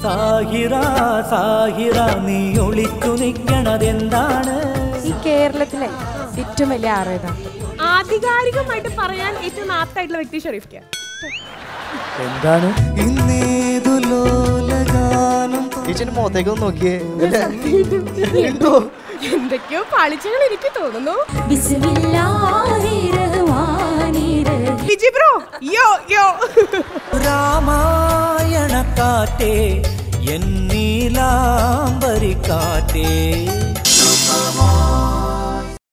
സാഹിറ സാഹിറ നീ ഒളിച്ചു നിൽക്കണതെന്താണ് ഈ കേരളത്തിലെ ഏറ്റവും വലിയ ആറേതാ ആധികാരികമായിട്ട് പറയാൻ ഏറ്റവും നാത്തായിട്ടുള്ള വ്യക്തി ഷെരീഫ്ക്ക് എന്താണ് ഇന്നേതു ലോലഗാനം ചേച്ചിന്റെ മുഖത്തേക്ക് ഒന്ന് നോക്കിയേ ഉണ്ടോ എന്തൊക്കെയോ പാളിച്ചകൾ എനിക്ക് തോന്നുന്നു വിജി ബ്രോ യോ യോ രാമായണ കാറ്റേ എന്നീലാംബരി കാറ്റേ